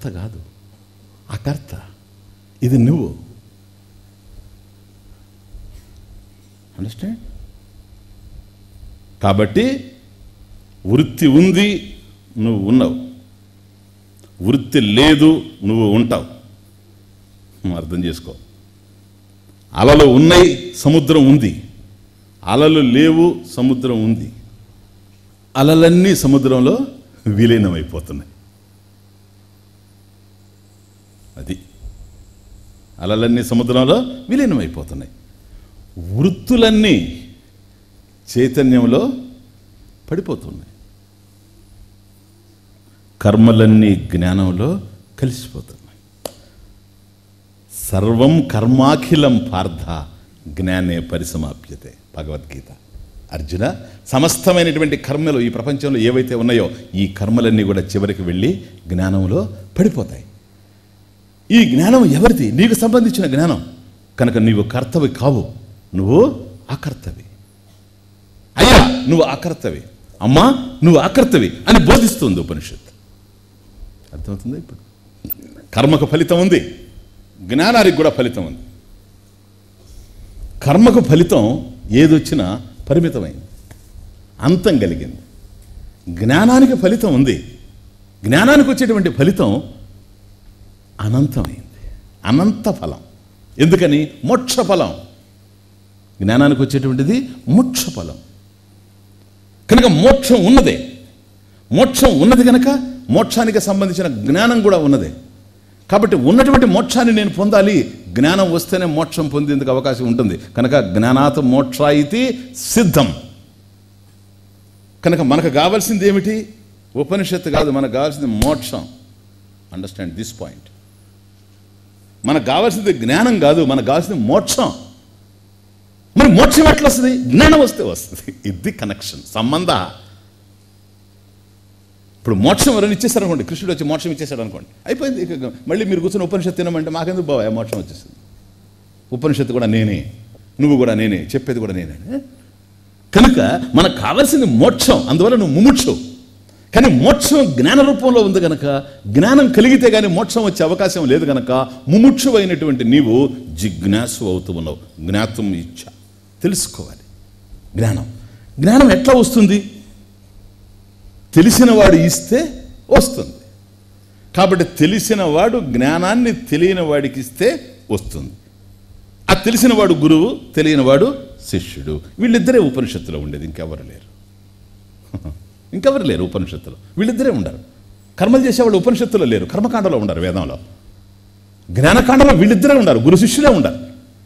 కర్త కాదు అకర్త ఇది నువ్వు అండర్స్టాండ్ కాబట్టి వృత్తి ఉంది నువ్వు ఉన్నావు వృత్తి లేదు నువ్వు ఉంటావు అర్థం చేసుకో అలలు ఉన్నాయి సముద్రం ఉంది అలలు లేవు సముద్రం ఉంది అలలన్నీ సముద్రంలో విలీనమైపోతున్నాయి అది అలలన్నీ సముద్రంలో విలీనమైపోతున్నాయి వృత్తులన్నీ చైతన్యంలో పడిపోతున్నాయి కర్మలన్నీ జ్ఞానంలో కలిసిపోతున్నాయి సర్వం కర్మాఖిలం పార్థ జ్ఞానే పరిసమాప్యతే భగవద్గీత అర్జున సమస్తమైనటువంటి కర్మలు ఈ ప్రపంచంలో ఏవైతే ఉన్నాయో ఈ కర్మలన్నీ కూడా చివరికి వెళ్ళి జ్ఞానంలో పడిపోతాయి ఈ జ్ఞానం ఎవరిది నీకు సంబంధించిన జ్ఞానం కనుక నీవు కర్తవి కావు నువ్వు అకర్తవి అయ్యా నువ్వు అకర్తవి అమ్మా నువ్వు అకర్తవి అని బోధిస్తుంది ఉపనిషత్ అర్థమవుతుంది ఇప్పుడు కర్మకు ఫలితం ఉంది జ్ఞానానికి కూడా ఫలితం ఉంది కర్మకు ఫలితం ఏదొచ్చినా పరిమితమైంది అంతం కలిగింది జ్ఞానానికి ఫలితం ఉంది జ్ఞానానికి వచ్చేటువంటి ఫలితం అనంతమైంది అనంత ఫలం ఎందుకని మోక్ష ఫలం జ్ఞానానికి వచ్చేటువంటిది మోక్ష ఫలం కనుక మోక్షం ఉన్నదే మోక్షం ఉన్నది కనుక మోక్షానికి సంబంధించిన జ్ఞానం కూడా ఉన్నదే కాబట్టి ఉన్నటువంటి మోక్షాన్ని నేను పొందాలి జ్ఞానం వస్తేనే మోక్షం పొందేందుకు అవకాశం ఉంటుంది కనుక జ్ఞానాత్ మోక్ష ఇది సిద్ధం కనుక మనకు కావాల్సింది ఏమిటి ఉపనిషత్తు కాదు మనకు కావాల్సింది మోక్షం అండర్స్టాండ్ దిస్ పాయింట్ మనకు కావాల్సింది జ్ఞానం కాదు మనకు కావాల్సింది మోక్షం మరి మోక్షం ఎట్లా వస్తుంది జ్ఞానం వస్తే వస్తుంది ఇది కనెక్షన్ సంబంధ ఇప్పుడు మోక్షం ఎవరైనా ఇచ్చేసారు అనుకోండి కృష్ణుడు వచ్చి మోక్షం ఇచ్చేసాడు అనుకోండి అయిపోయింది ఇక మళ్ళీ మీరు కూర్చొని ఉపనిషత్తు తినమంటే మాకెందుకు బావా మోక్షం వచ్చేసింది ఉపనిషత్తు కూడా నేనే నువ్వు కూడా నేనే చెప్పేది కూడా నేనే కనుక మనకు కావాల్సింది మోక్షం అందువల్ల నువ్వు ముముక్షు కానీ మోక్షం జ్ఞాన రూపంలో ఉంది గనక జ్ఞానం కలిగితే కానీ మోక్షం వచ్చే అవకాశం లేదు గనక ముముక్షు అయినటువంటి నీవు జిజ్ఞాసు అవుతూ ఉన్నావు జ్ఞాతం ఇచ్చ తెలుసుకోవాలి జ్ఞానం జ్ఞానం ఎట్లా వస్తుంది తెలిసిన వాడు ఇస్తే వస్తుంది కాబట్టి తెలిసిన వాడు జ్ఞానాన్ని తెలియని వాడికి ఇస్తే వస్తుంది ఆ తెలిసిన వాడు గురువు తెలియని వాడు శిష్యుడు వీళ్ళిద్దరే ఉపనిషత్తులో ఉండేది ఇంకెవరు లేరు ఇంకెవరు లేరు ఉపనిషత్తులో వీళ్ళిద్దరే ఉండరు కర్మలు చేసేవాళ్ళు ఉపనిషత్తులో లేరు కర్మకాండలో ఉండరు వేదంలో జ్ఞానకాండలో వీళ్ళిద్దరే ఉండరు గురు శిష్యులే ఉండరు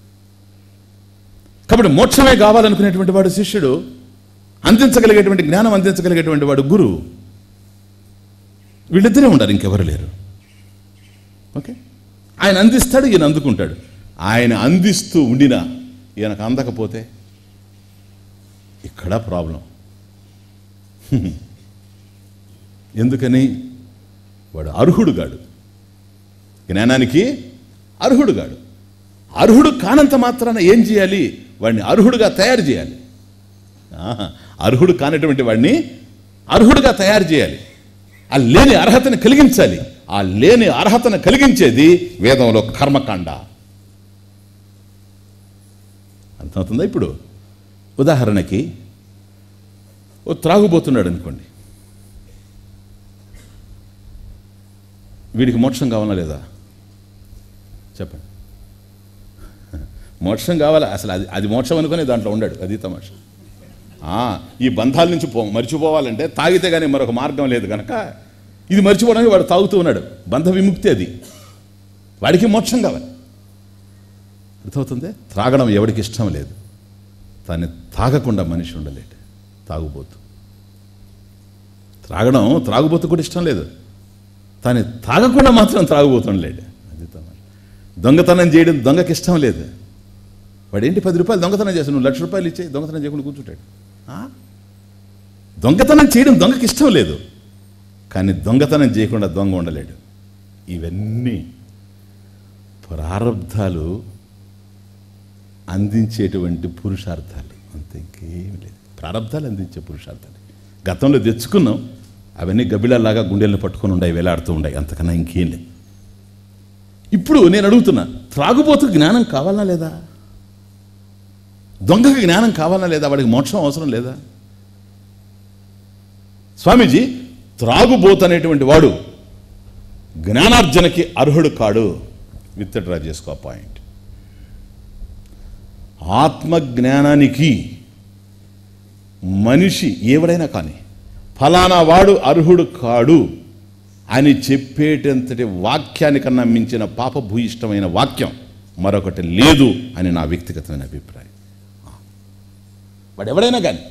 కాబట్టి మోక్షమే కావాలనుకునేటువంటి వాడు శిష్యుడు అందించగలిగేటువంటి జ్ఞానం అందించగలిగేటువంటి వాడు గురువు వీళ్ళిద్దరే ఉండరు ఇంకెవరు లేరు ఓకే ఆయన అందిస్తాడు ఈయన అందుకుంటాడు ఆయన అందిస్తూ ఉండినా ఈయనకు అందకపోతే ఇక్కడ ప్రాబ్లం ఎందుకని వాడు అర్హుడు గాడు జ్ఞానానికి అర్హుడు గాడు అర్హుడు కానంత మాత్రాన ఏం చేయాలి వాడిని అర్హుడుగా తయారు చేయాలి ఆహా, అర్హుడు కానటువంటి వాడిని అర్హుడుగా తయారు చేయాలి ఆ లేని అర్హతను కలిగించాలి ఆ లేని అర్హతను కలిగించేది వేదంలో కర్మకాండ అర్థమవుతుందా ఇప్పుడు ఉదాహరణకి ఓ త్రాగుబోతున్నాడు అనుకోండి వీడికి మోక్షం కావాలా లేదా చెప్పండి మోక్షం కావాలా అసలు అది అది మోక్షం అనుకుని దాంట్లో ఉండాడు అది తమాష ఆ, ఈ బంధాల నుంచి పో మర్చిపోవాలంటే తాగితే కానీ మరొక మార్గం లేదు కనుక ఇది మర్చిపోవడానికి వాడు తాగుతూ ఉన్నాడు బంధ విముక్తి అది వాడికి మోక్షం కావాలి అర్థమవుతుంది త్రాగడం ఎవడికి ఇష్టం లేదు దాన్ని తాగకుండా మనిషి ఉండలేడు తాగుబోతు త్రాగడం త్రాగుబోతు కూడా ఇష్టం లేదు దాన్ని తాగకుండా మాత్రం త్రాగుబోతుండలేడు అది తమాషా. దొంగతనం చేయడం దొంగకి ఇష్టం లేదు వాడేంటి పది రూపాయలు దొంగతనం చేస్తాడు నువ్వు లక్ష రూపాయలు ఇచ్చే దొంగతనం చేయకుండా కూర్చుంటాడు ఆ? దొంగతనం చేయడం దొంగకి ఇష్టం లేదు కానీ దొంగతనం చేయకుండా దొంగ ఉండలేడు ఇవన్నీ ప్రారంధాలు అందించేటువంటి పురుషార్థాలు అంతే ఇంకేం లేదు ప్రారంధాలు అందించే పురుషార్థాలు గతంలో తెచ్చుకున్నాం అవన్నీ గబ్బిలాగా గుండెలను పట్టుకొని ఉండాయి వేలాడుతూ ఉండాయి అంతకన్నా ఇంకేం లేదు ఇప్పుడు నేను అడుగుతున్నా త్రాగుబోతు జ్ఞానం కావాలా లేదా దొంగకి జ్ఞానం కావాలా లేదా వాడికి మోక్షం అవసరం లేదా స్వామీజీ త్రాగుబోతు అనేటువంటి వాడు జ్ఞానార్జనకి అర్హుడు కాడు విత్డ్రా చేసుకో పాయింట్ ఆత్మజ్ఞానానికి మనిషి ఎవడైనా కానీ ఫలానా వాడు అర్హుడు కాడు అని చెప్పేటంతటి వాక్యానికన్నా మించిన పాపభూయిష్టమైన వాక్యం మరొకటి లేదు అని నా వ్యక్తిగతమైన అభిప్రాయం వాడు ఎవడైనా కానీ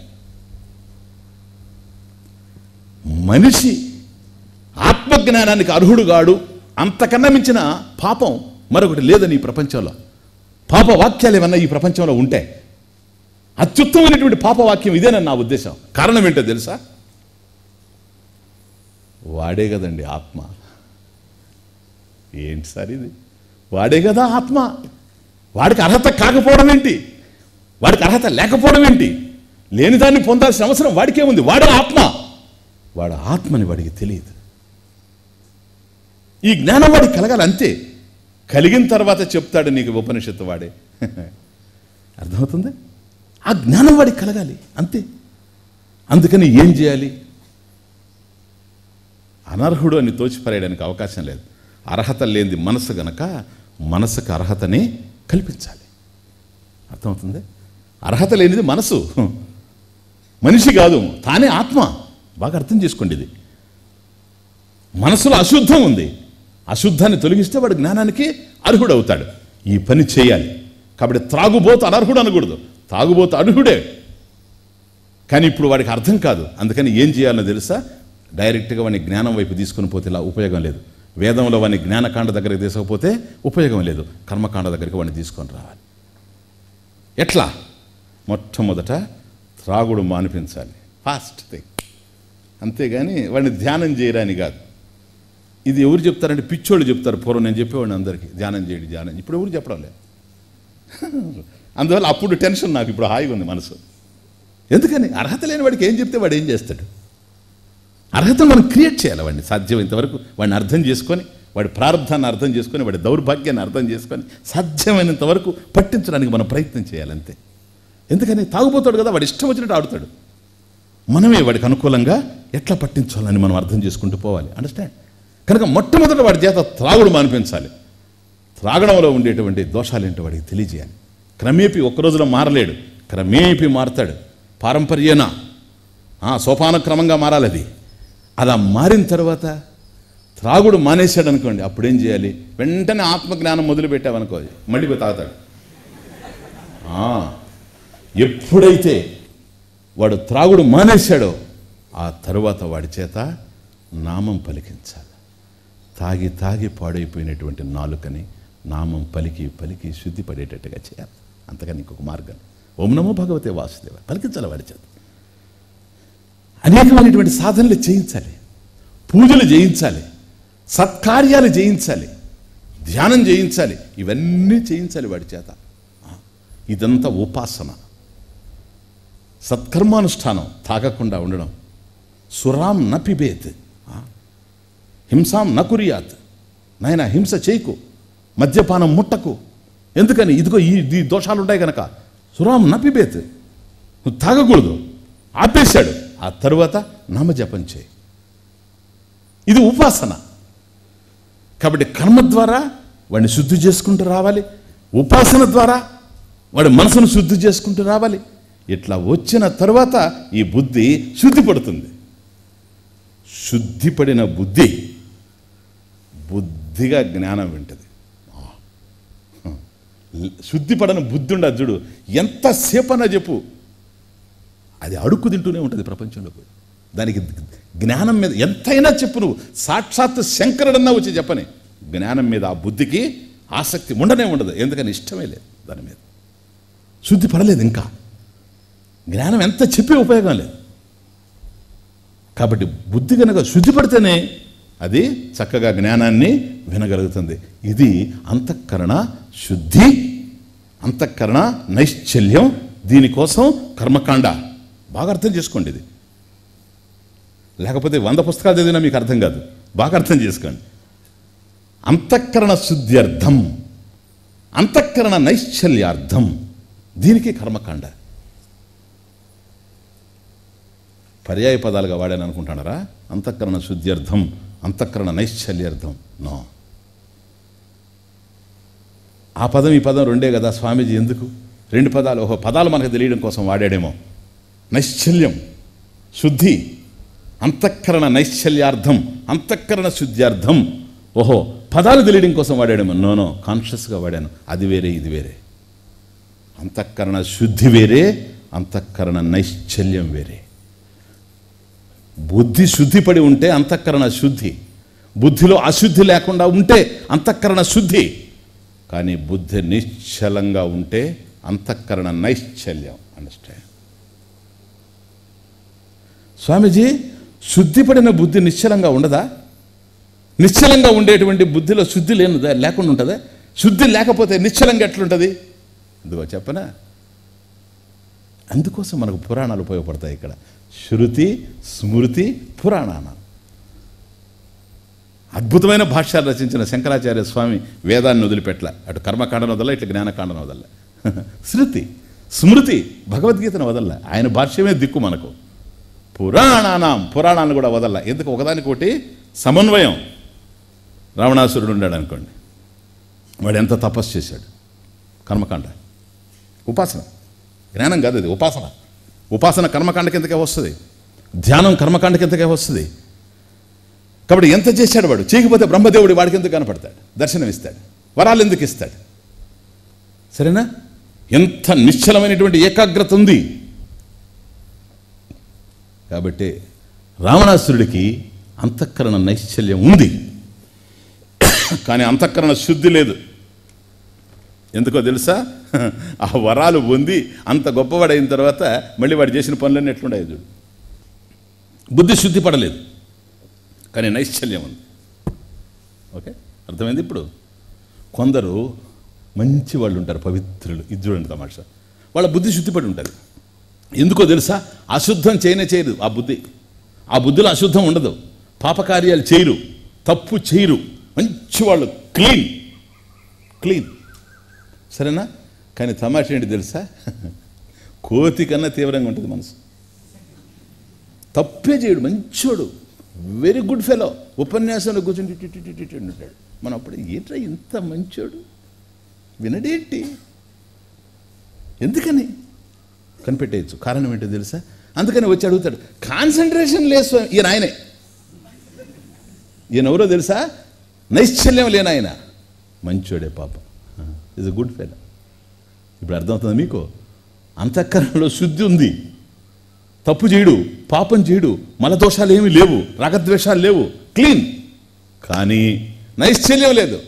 మనిషి ఆత్మజ్ఞానానికి అర్హుడు కాడు అంతకన్నా మించిన పాపం మరొకటి లేదని ఈ ప్రపంచంలో పాప వాక్యాలు ఏమన్నా ఈ ప్రపంచంలో ఉంటే అత్యుత్తమైనటువంటి పాపవాక్యం ఇదేనని నా ఉద్దేశం కారణం ఏంటో తెలుసా వాడే కదండి ఆత్మ ఏంటి సార్ ఇది వాడే కదా ఆత్మ వాడికి అర్హత కాకపోవడం ఏంటి వాడికి అర్హత లేకపోవడం ఏంటి లేని దాన్ని పొందాల్సిన అవసరం వాడికే ఉంది వాడే ఆత్మ వాడు ఆత్మని వాడికి తెలియదు ఈ జ్ఞానం వాడికి కలగాలి అంతే కలిగిన తర్వాత చెప్తాడు నీకు ఉపనిషత్తు వాడే అర్థమవుతుంది ఆ జ్ఞానం వాడికి కలగాలి అంతే అందుకని ఏం చేయాలి అనర్హుడు అని తోచిపరేయడానికి అవకాశం లేదు అర్హత లేనిది మనసు గనక మనసుకు అర్హతని కల్పించాలి అర్థమవుతుంది అర్హత లేనిది మనసు మనిషి కాదు తానే ఆత్మ బాగా అర్థం చేసుకోండి ఇది మనసులో అశుద్ధం ఉంది అశుద్ధాన్ని తొలగిస్తే వాడు జ్ఞానానికి అర్హుడవుతాడు ఈ పని చేయాలి కాబట్టి త్రాగుబోతు అనర్హుడు అనకూడదు తాగుబోతు అర్హుడే కానీ ఇప్పుడు వాడికి అర్థం కాదు అందుకని ఏం చేయాలో తెలుసా డైరెక్ట్గా వాడిని జ్ఞానం వైపు తీసుకుని పోతే ఇలా ఉపయోగం లేదు వేదంలో వాడిని జ్ఞానకాండ దగ్గరికి తీసుకపోతే ఉపయోగం లేదు కర్మకాండ దగ్గరికి వాడిని తీసుకొని రావాలి ఎట్లా మొట్టమొదట త్రాగుడు మానిపించాలి ఫాస్ట్ థింగ్ అంతేగాని వాడిని ధ్యానం చేయరాని కాదు ఇది ఎవరు చెప్తారంటే పిచ్చోళ్ళు చెప్తారు పూర్వం నేను చెప్పేవాడిని అందరికీ ధ్యానం చేయండి ధ్యానం ఇప్పుడు ఎవరు చెప్పడం లేదు అందువల్ల అప్పుడు టెన్షన్ నాకు ఇప్పుడు హాయిగా ఉంది మనసు ఎందుకని అర్హత లేని వాడికి ఏం చెప్తే వాడు ఏం చేస్తాడు అర్హత మనం క్రియేట్ చేయాలి వాడిని సాధ్యమైనంత వరకు వాడిని అర్థం చేసుకొని వాడి ప్రారంధాన్ని అర్థం చేసుకొని వాడి దౌర్భాగ్యాన్ని అర్థం చేసుకొని సాధ్యమైనంత వరకు పట్టించడానికి మనం ప్రయత్నం చేయాలి అంతే ఎందుకని తాగుపోతాడు కదా వాడు ఇష్టం వచ్చినట్టు ఆడుతాడు మనమే వాడికి అనుకూలంగా ఎట్లా పట్టించాలని మనం అర్థం చేసుకుంటూ పోవాలి అండర్స్టాండ్ కనుక మొట్టమొదట వాడి చేత త్రాగుడు మానిపించాలి త్రాగడంలో ఉండేటువంటి దోషాలు ఏంటో వాడికి తెలియజేయాలి క్రమేపీ ఒక్క రోజులో మారలేడు క్రమేపీ మారతాడు పారంపర్యన ఆ, సోపానక్రమంగా మారాలి అది అలా మారిన తర్వాత త్రాగుడు మానేశాడు అనుకోండి అప్పుడేం చేయాలి వెంటనే ఆత్మజ్ఞానం మొదలుపెట్టావనుకో మళ్ళీ పోయి తాగుతాడు ఆ, ఎప్పుడైతే వాడు త్రాగుడు మానేశాడో ఆ తరువాత వాడి చేత నామం పలికించాలి తాగి తాగి పాడైపోయినటువంటి నాలుకని నామం పలికి పలికి శుద్ధి పడేటట్టుగా చేయాలి అంతకని ఇంకొక మార్గం ఓం నమో భగవతే వాసుదేవ పలికించాలి వాడి చేత అనేకమైనటువంటి సాధనలు చేయించాలి పూజలు చేయించాలి సత్కార్యాలు చేయించాలి ధ్యానం చేయించాలి ఇవన్నీ చేయించాలి వాడి చేత ఆ, ఇదంతా ఉపాసన సత్కర్మానుష్ఠానం తాగకుండా ఉండడం సురాం న పిబేత్ ఆ, హింసాం న కురియాత్ నాయన హింస చేయకు మద్యపానం ముట్టకు ఎందుకని ఇదిగో ఈ ఈ దోషాలు ఉంటాయి కనుక సురాం న పిబేత్ నువ్వు తాగకూడదు ఆపేశాడు ఆ తరువాత నామజపం చేయి ఇది ఉపాసన కాబట్టి కర్మ ద్వారా వాడిని శుద్ధి చేసుకుంటూ రావాలి ఉపాసన ద్వారా వాడి మనసును శుద్ధి చేసుకుంటూ రావాలి ఇట్లా వచ్చిన తర్వాత ఈ బుద్ధి శుద్ధి పడుతుంది శుద్ధిపడిన బుద్ధి బుద్ధిగా జ్ఞానం వింటది శుద్ధిపడని బుద్ధి ఉండదు చూడు ఎంతసేపన్నా చెప్పు అది అడుక్కు తింటూనే ఉంటుంది ప్రపంచంలో పోయి. దానికి జ్ఞానం మీద ఎంతైనా చెప్పు నువ్వు సాక్షాత్ శంకరుడన్నా వచ్చి చెప్పని జ్ఞానం మీద ఆ బుద్ధికి ఆసక్తి ఉండనే ఉండదు ఎందుకని ఇష్టమే లేదు దాని మీద శుద్ధి పడలేదు ఇంకా జ్ఞానం ఎంత చెప్పే ఉపయోగం లేదు కాబట్టి బుద్ధి కనుక శుద్ధి పడితేనే అది చక్కగా జ్ఞానాన్ని వినగలుగుతుంది ఇది అంతఃకరణ శుద్ధి అంతఃకరణ నైశ్చల్యం దీనికోసం కర్మకాండ బాగా అర్థం చేసుకోండి ఇది లేకపోతే వంద పుస్తకాలు చదివినా మీకు అర్థం కాదు బాగా అర్థం చేసుకోండి అంతఃకరణ శుద్ధ్యర్థం అంతఃకరణ నైశ్చల్యార్థం దీనికి కర్మకాండ పర్యాయ పదాలుగా వాడాను అనుకుంటున్నారా అంతఃకరణ శుద్ధ్యర్థం అంతఃకరణ నైశ్చల్యార్థం నో ఆ పదం ఈ పదం రెండే కదా స్వామీజీ ఎందుకు రెండు పదాలు ఓహో పదాలు మనకు తెలియడం కోసం వాడాడేమో నైశ్చల్యం శుద్ధి అంతఃకరణ నైశ్చల్యార్థం అంతఃకరణ శుద్ధ్యార్థం ఓహో పదాలు తెలియడం కోసం వాడాడేమో నోనో కాన్షియస్గా వాడాను అది వేరే ఇది వేరే అంతఃకరణ శుద్ధి వేరే అంతఃకరణ నైశ్చల్యం వేరే బుద్ధి శుద్ధిపడి ఉంటే అంతఃకరణ శుద్ధి బుద్ధిలో అశుద్ధి లేకుండా ఉంటే అంతఃకరణ శుద్ధి కానీ బుద్ధి నిశ్చలంగా ఉంటే అంతఃకరణ నైశ్చల్యం అండర్స్టాండ్ స్వామీజీ శుద్ధిపడిన బుద్ధి నిశ్చలంగా ఉండదా నిశ్చలంగా ఉండేటువంటి బుద్ధిలో శుద్ధి లేనిదా లేకుండా ఉంటుందా శుద్ధి లేకపోతే నిశ్చలంగా ఎట్లుంటుంది ఇదిగో చెప్పనా అందుకోసం మనకు పురాణాలు ఉపయోగపడతాయి ఇక్కడ శృతి స్మృతి పురాణాలు అద్భుతమైన భాష్యాలు రచించిన శంకరాచార్య స్వామి వేదాన్ని వదిలిపెట్టలే అటు కర్మకాండను వదల ఇట్లా జ్ఞానకాండను వదల శృతి స్మృతి భగవద్గీతను వదల ఆయన భాష్యమే దిక్కు మనకు పురాణానాం పురాణాలను కూడా వదల ఎందుకు ఒకదానికొకటి సమన్వయం రావణాసురుడు ఉన్నాడు అనుకోండి వాడు ఎంత తపస్సు చేశాడు కర్మకాండ ఉపాసన జ్ఞానం కాదు అది ఉపాసన ఉపాసన కర్మకాండ కిందకే వస్తుంది ధ్యానం కర్మకాండ కిందకే వస్తుంది కాబట్టి ఎంత చేశాడు వాడు చేయకపోతే బ్రహ్మదేవుడు వాడికి ఎందుకు కనపడతాడు దర్శనం ఇస్తాడు వరాలు ఎందుకు ఇస్తాడు సరేనా ఎంత నిశ్చలమైనటువంటి ఏకాగ్రత ఉంది కాబట్టి రావణాసురుడికి అంతఃకరణ నైశ్చల్యం ఉంది కానీ అంతఃకరణ శుద్ధి లేదు ఎందుకో తెలుసా ఆ వరాలు పొంది అంత గొప్పవాడైన తర్వాత మళ్ళీ వాడు చేసిన పనులన్నీ ఎట్లుండే చూడు బుద్ధి శుద్ధి పడలేదు కానీ నైశ్చల్యం ఉంది ఓకే అర్థమైంది ఇప్పుడు కొందరు మంచి వాళ్ళు ఉంటారు పవిత్రులు ఇది చూడండి తమాషా వాళ్ళ బుద్ధి శుద్ధిపడి ఉంటుంది ఎందుకో తెలుసా అశుద్ధం చేయనే చేయరు ఆ బుద్ధి ఆ బుద్ధిలో అశుద్ధం ఉండదు పాపకార్యాలు చేయరు తప్పు చేయరు మంచి వాళ్ళు క్లీన్ క్లీన్ సరేనా కానీ తమాషా ఏంటి తెలుసా కోతి కన్నా తీవ్రంగా ఉంటుంది మనసు తప్పే చేయడు మంచోడు వెరీ గుడ్ ఫెలో ఉపన్యాసంలో కూర్చొని టి- టి- టి- టి- టి ఉంటాడు మనం అప్పుడు ఏంట్రా ఇంత మంచోడు వినడేంటి ఎందుకని కనిపెట్టేయచ్చు కారణం ఏంటో తెలుసా అందుకని వచ్చి అడుగుతాడు కాన్సన్ట్రేషన్ లేదు ఈయన ఆయనే ఈయన ఎవరో తెలుసా నైశ్చల్యం లేని ఆయన మంచోడే పాపం ఇస్ అ గుడ్ ఫెలో ఇప్పుడు అర్థమవుతుంది మీకు అంతఃకరణలో శుద్ధి ఉంది తప్పు చేయడు పాపం చేయడు మలదోషాలు ఏమీ లేవు రాగద్వేషాలు లేవు క్లీన్ కానీ నైశ్చల్యం లేదు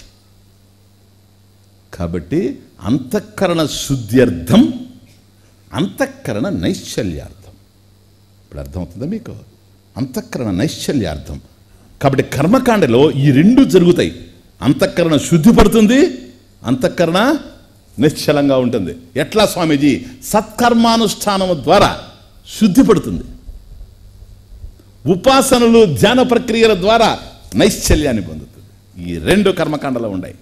కాబట్టి అంతఃకరణ శుద్ధ్యర్థం అంతఃకరణ నైశ్చల్యార్థం ఇప్పుడు అర్థమవుతుందా మీకు అంతఃకరణ నైశ్చల్యార్థం కాబట్టి కర్మకాండలో ఈ రెండు జరుగుతాయి అంతఃకరణ శుద్ధి పడుతుంది అంతఃకరణ నిశ్చలంగా ఉంటుంది ఎట్లా స్వామీజీ సత్కర్మానుష్ఠానము ద్వారా శుద్ధి పడుతుంది ఉపాసనలు ధ్యాన ప్రక్రియల ద్వారా నైశ్చల్యాన్ని పొందుతుంది ఈ రెండు కర్మకాండలో ఉన్నాయి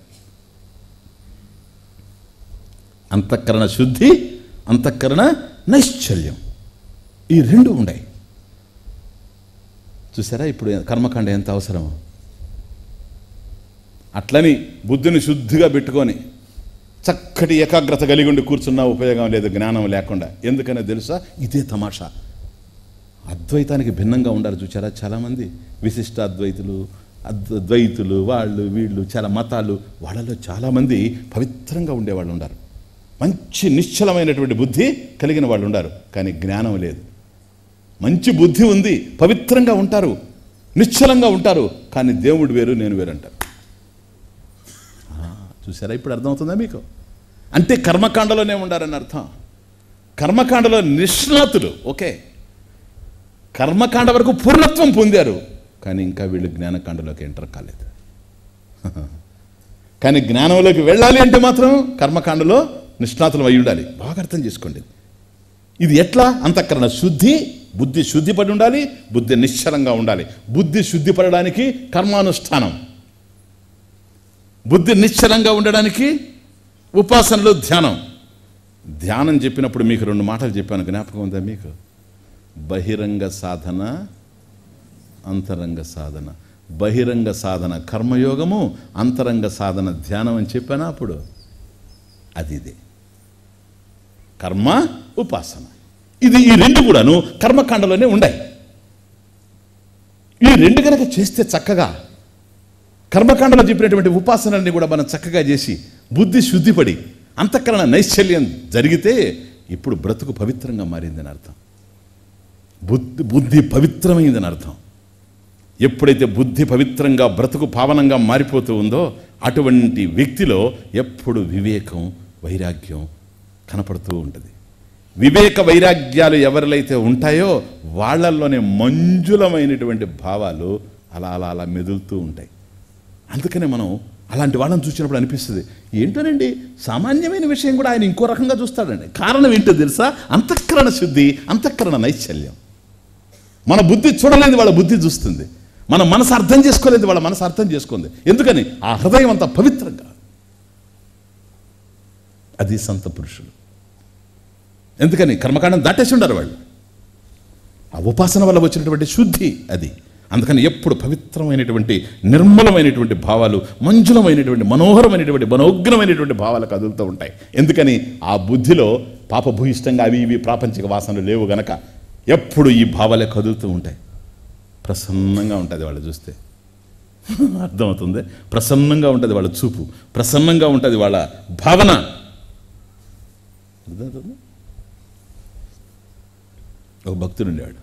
అంతఃకరణ శుద్ధి అంతఃకరణ నైశ్చల్యం ఈ రెండు ఉన్నాయి చూసారా ఇప్పుడు కర్మకాండ ఎంత అవసరమో అట్లని బుద్ధిని శుద్ధిగా పెట్టుకొని చక్కటి ఏకాగ్రత కలిగి ఉండి కూర్చున్నా ఉపయోగం లేదు జ్ఞానం లేకుండా ఎందుకనే తెలుసా ఇదే తమాషా అద్వైతానికి భిన్నంగా ఉండాలి చూచారా చాలామంది విశిష్ట అద్వైతులు అద్వ- ద్వైతులు వాళ్ళు వీళ్ళు చాలా మతాలు వాళ్ళలో చాలామంది పవిత్రంగా ఉండేవాళ్ళు ఉన్నారు మంచి నిశ్చలమైనటువంటి బుద్ధి కలిగిన వాళ్ళు ఉన్నారు కానీ జ్ఞానం లేదు మంచి బుద్ధి ఉంది పవిత్రంగా ఉంటారు నిశ్చలంగా ఉంటారు కానీ దేవుడు వేరు నేను వేరు అంటారు ఆ, చూసారా ఇప్పుడు అర్థమవుతుందా మీకు అంటే కర్మకాండలోనే ఉండారని అర్థం కర్మకాండలో నిష్ణాతులు ఓకే కర్మకాండ వరకు పూర్ణత్వం పొందారు కానీ ఇంకా వీళ్ళు జ్ఞానకాండలోకి ఎంటర్ కాలేదు కానీ జ్ఞానంలోకి వెళ్ళాలి అంటే మాత్రం కర్మకాండలో నిష్ణాతులం అయి ఉండాలి బాగా అర్థం చేసుకోండి ఇది ఎట్లా అంతఃకరణ శుద్ధి బుద్ధి శుద్ధిపడి ఉండాలి బుద్ధి నిశ్చలంగా ఉండాలి బుద్ధి శుద్ధిపడడానికి కర్మానుష్ఠానం బుద్ధి నిశ్చలంగా ఉండడానికి ఉపాసనలు ధ్యానం ధ్యానం చెప్పినప్పుడు మీకు రెండు మాటలు చెప్పాను జ్ఞాపకం ఉందా మీకు బహిరంగ సాధన అంతరంగ సాధన బహిరంగ సాధన కర్మయోగము అంతరంగ సాధన ధ్యానం అని చెప్పానా అప్పుడు అది ఇదే కర్మ ఉపాసన ఇది ఈ రెండు కూడాను కర్మకాండలోనే ఉన్నాయి ఈ రెండు కనుక చేస్తే చక్కగా కర్మకాండలో చెప్పినటువంటి ఉపాసనల్ని కూడా మనం చక్కగా చేసి బుద్ధి శుద్ధిపడి అంతఃకరణ నైశ్చల్యం జరిగితే ఇప్పుడు బ్రతుకు పవిత్రంగా మారిందని అర్థం బుద్ధి బుద్ధి పవిత్రమైందని అర్థం ఎప్పుడైతే బుద్ధి పవిత్రంగా బ్రతుకు పావనంగా మారిపోతూ ఉందో అటువంటి వ్యక్తిలో ఎప్పుడు వివేకం వైరాగ్యం కనపడుతూ ఉంటుంది వివేక వైరాగ్యాలు ఎవరిలైతే ఉంటాయో వాళ్ళల్లోనే మంజులమైనటువంటి భావాలు అలా అలా అలా మెదులుతూ ఉంటాయి అందుకనే మనం అలాంటి వాళ్ళని చూసినప్పుడు అనిపిస్తుంది ఏంటోనండి సామాన్యమైన విషయం కూడా ఆయన ఇంకో రకంగా చూస్తాడండి కారణం ఏంటో తెలుసా అంతఃకరణ శుద్ధి అంతఃకరణ నైశ్చల్యం మన బుద్ధి చూడలేదు వాళ్ళ బుద్ధి చూస్తుంది మన మనసు అర్థం చేసుకోలేదు వాళ్ళ మనసు అర్థం చేసుకుంది ఎందుకని ఆ హృదయం అంత పవిత్రంగా అది సంత పురుషులు ఎందుకని కర్మకాండం దాటేసి ఉండరు వాళ్ళు ఆ ఉపాసన వల్ల వచ్చినటువంటి శుద్ధి అది అందుకని ఎప్పుడు పవిత్రమైనటువంటి నిర్మలమైనటువంటి భావాలు మంజులమైనటువంటి మనోహరమైనటువంటి మనోగ్రమైనటువంటి భావాలు కదులుతూ ఉంటాయి ఎందుకని ఆ బుద్ధిలో పాపభూయిష్టంగా అవి ఇవి ప్రాపంచిక వాసనలు లేవు గనక ఎప్పుడు ఈ భావాలే కదులుతూ ఉంటాయి ప్రసన్నంగా ఉంటుంది వాళ్ళు చూస్తే అర్థమవుతుంది ప్రసన్నంగా ఉంటుంది వాళ్ళ చూపు ప్రసన్నంగా ఉంటుంది వాళ్ళ భావన అర్థమవుతుంది ఒక భక్తుడు ఉండేవాడు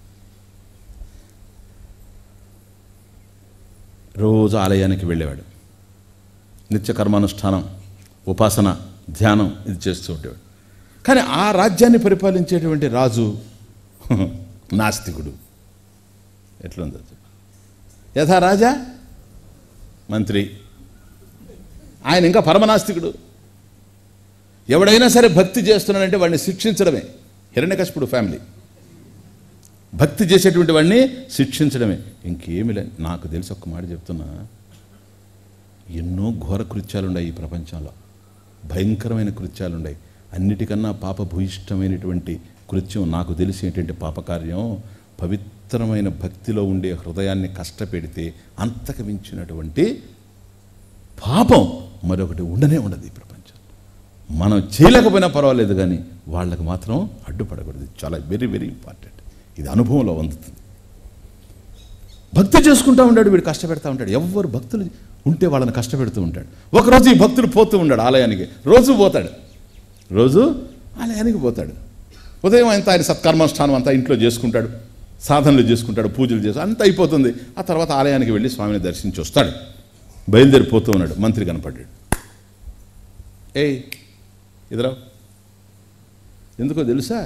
రోజు ఆలయానికి వెళ్ళేవాడు నిత్య కర్మానుష్ఠానం ఉపాసన ధ్యానం ఇది చేస్తూ ఉండేవాడు కానీ ఆ రాజ్యాన్ని పరిపాలించేటువంటి రాజు నాస్తికుడు ఎట్లుందో చెప్పు. యథా రాజా మంత్రి ఆయన ఇంకా పరమనాస్తికుడు ఎవడైనా సరే భక్తి చేస్తున్నాడంటే వాడిని శిక్షించడమే హిరణ్యకశిపుడు ఫ్యామిలీ భక్తి చేసేటువంటి వాడిని శిక్షించడమే ఇంకేమి లే నాకు తెలిసి ఒక్క మాట చెప్తున్నా ఎన్నో ఘోర కృత్యాలున్నాయి ఈ ప్రపంచంలో భయంకరమైన కృత్యాలున్నాయి అన్నిటికన్నా పాపభూయిష్టమైనటువంటి కృత్యం నాకు తెలిసేటువంటి పాపకార్యం పవిత్రమైన భక్తిలో ఉండే హృదయాన్ని కష్టపెడితే అంతకు మించినటువంటి పాపం మరొకటి ఉండనే ఉండదు ఈ ప్రపంచం మనం చేయలేకపోయినా పర్వాలేదు కానీ వాళ్ళకి మాత్రం అడ్డుపడకూడదు ఇది చాలా వెరీ వెరీ ఇంపార్టెంట్ ఇది అనుభవంలో అందుతుంది భక్తి చేసుకుంటా ఉంటాడు వీడు కష్టపెడతా ఉంటాడు ఎవరు భక్తులు ఉంటే వాళ్ళని కష్టపెడుతూ ఉంటాడు ఒకరోజు ఈ భక్తుడు పోతూ ఉన్నాడు ఆలయానికి రోజు పోతాడు రోజు ఆలయానికి పోతాడు ఉదయం అంతా ఆయన సత్కర్మానుష్ఠానం అంతా ఇంట్లో చేసుకుంటాడు సాధనలు చేసుకుంటాడు పూజలు చేసి అంతా అయిపోతుంది ఆ తర్వాత ఆలయానికి వెళ్ళి స్వామిని దర్శించి వస్తాడు బయలుదేరిపోతూ ఉన్నాడు మంత్రి కనపడ్డాడు ఏయ్ ఇదరా ఎందుకో తెలుసా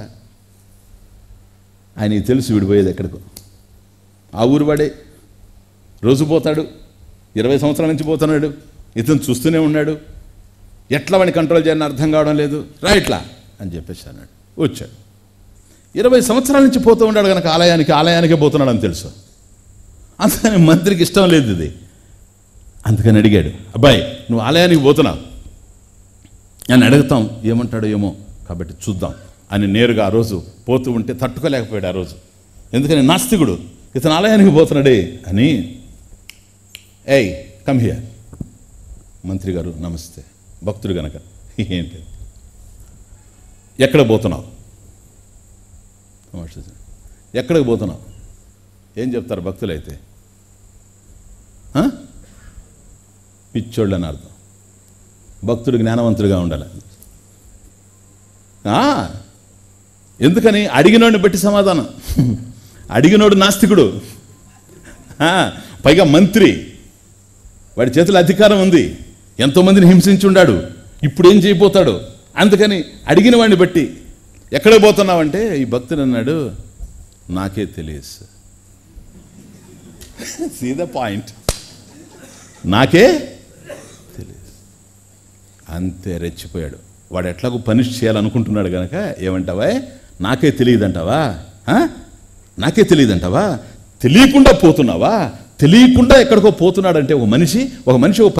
ఆయనకి తెలుసు విడిపోయేది ఎక్కడికో ఆ ఊరు వాడే రోజు పోతాడు ఇరవై సంవత్సరాల నుంచి పోతున్నాడు ఇతను చూస్తూనే ఉన్నాడు ఎట్లా వాడిని కంట్రోల్ చేయాలని అర్థం కావడం లేదు రా ఇట్లా అని చెప్పేసి అన్నాడు వచ్చాడు ఇరవై సంవత్సరాల నుంచి పోతూ ఉన్నాడు కనుక ఆలయానికి ఆలయానికే పోతున్నాడు అని తెలుసు అందుకని మంత్రికి ఇష్టం లేదు ఇది అందుకని అడిగాడు అబ్బాయి నువ్వు ఆలయానికి పోతున్నావు అని అడుగుతాం ఏమంటాడో ఏమో కాబట్టి చూద్దాం అని నేరుగా ఆ రోజు పోతూ ఉంటే తట్టుకోలేకపోయాడు ఆ రోజు ఎందుకని నాస్తికుడు ఇతను ఆలయానికి పోతున్నాడే అని ఏయ్ కమ్ హియర్ మంత్రి గారు నమస్తే భక్తుడు గనక ఏంటి ఎక్కడ పోతున్నావు తమాషా చూడు. ఎక్కడికి పోతున్నావు ఏం చెప్తారు భక్తులైతే ఆ? పిచ్చోళ్ళు అని అర్థం భక్తుడు జ్ఞానవంతుడిగా ఉండాలి ఆ, ఎందుకని అడిగినోడిని బట్టి సమాధానం అడిగినోడు నాస్తికుడు ఆ, పైగా మంత్రి వాడి చేతిలో అధికారం ఉంది ఎంతోమందిని హింసించి ఉండాడు ఇప్పుడు ఏం చేయబోతాడు అందుకని అడిగిన వాడిని బట్టి ఎక్కడ పోతున్నావంటే ఈ భక్తుడు అన్నాడు నాకే తెలియదు సీ ద పాయింట్ నాకే తెలియదు అంతే రెచ్చిపోయాడు వాడు ఎట్లాగో పనిష్ చేయాలనుకుంటున్నాడు కనుక ఏమంటావా నాకే తెలియదంటావా ఆ? నాకే తెలియదంటావా తెలియకుండా పోతున్నావా తెలియకుండా ఎక్కడికో పోతున్నాడంటే ఒక మనిషి ఒక మనిషి ఒక